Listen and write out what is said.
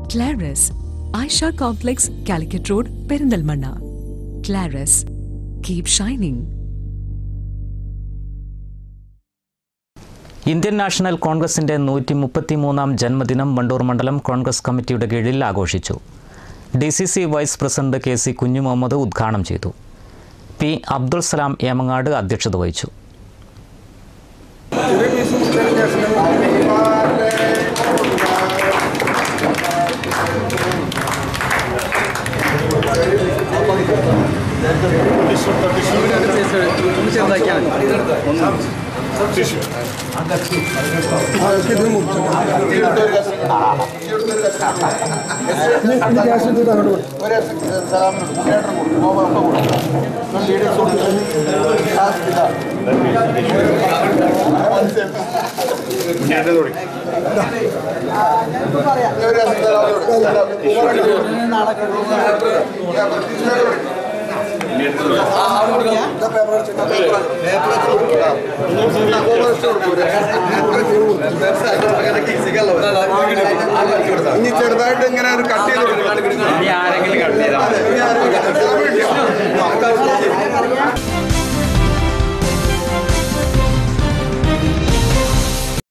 ക്ലാരസ് Aisha complex Calicut road Perinthalmanna Claras keep shining Indian national കോൺഗ്രസിന്റെ നൂറ്റി മുപ്പത്തിമൂന്നാം ജന്മദിനം വണ്ടൂർ മണ്ഡലം കോൺഗ്രസ് കമ്മിറ്റിയുടെ കീഴിൽ ആഘോഷിച്ചു D C C vice president K C Kunjumuhammad ഉദ്ഘാടനം ചെയ്തു പി അബ്ദുൾ സലാം ഏമങ്ങാട് അധ്യക്ഷത വഹിച്ചു ഇനി ചെറുതായിട്ട് ഇങ്ങനെ ഒരു കട്ട് ചെയ്ത് കൊടുക്കണം. ആരെങ്കിലും കട്ട് ചെയ്താൽ അതെ, ഇനി ആരെങ്കിലും